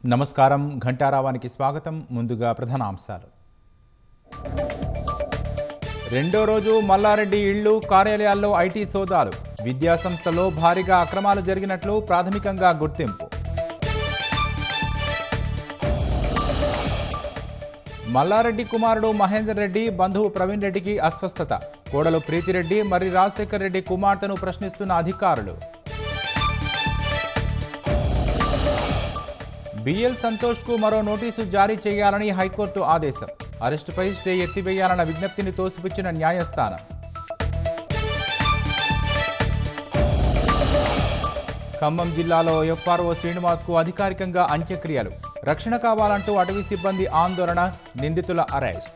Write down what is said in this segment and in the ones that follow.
నమస్కారం ఘంటారావానికి స్వాగతం ముందుగా ప్రధానాంశాలు రెండో రోజు మల్లారెడ్డి ఇళ్లు కార్యాలయాల్లో ఐటీ సోదాలు విద్యాసంస్థలో భారీగా అక్రమాలు జరిగినట్లు ప్రాథమికంగా గుర్తింపు మల్లారెడ్డి కుమారుడు మహేందర్ రెడ్డి బంధువు ప్రవీణ్ రెడ్డికి అస్వస్థత కోడలు ప్రీతిరెడ్డి మరి రాజశేఖర్ రెడ్డి కుమార్తెను ప్రశ్నిస్తున్న అధికారులు బిఎల్ సంతోష్కు మరో నోటీసు జారీ చేయాలని హైకోర్టు ఆదేశం అరెస్టుపై స్టే ఎత్తివేయాలన్న విజ్ఞప్తిని తోసిపుచ్చిన న్యాయస్థానం ఖమ్మం జిల్లాలో ఎఫ్ఆర్ఓ శ్రీనివాస్కు అధికారికంగా అంత్యక్రియలు రక్షణ కావాలంటూ అటవీ సిబ్బంది ఆందోళన నిందితుల అరెస్ట్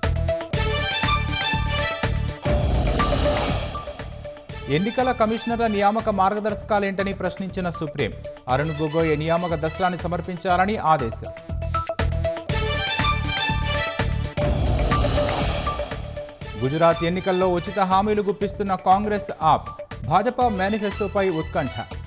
ఎన్నికల కమిషనర్ల నియామక మార్గదర్శకాలేంటని ప్రశ్నించిన సుప్రీం అరుణ్ గొగోయ్ నియామక దస్త్రాన్ని సమర్పించాలని ఆదేశం గుజరాత్ ఎన్నికల్లో ఉచిత హామీలు గుప్పిస్తున్న కాంగ్రెస్ ఆప్ భాజపా మేనిఫెస్టోపై ఉత్కంఠ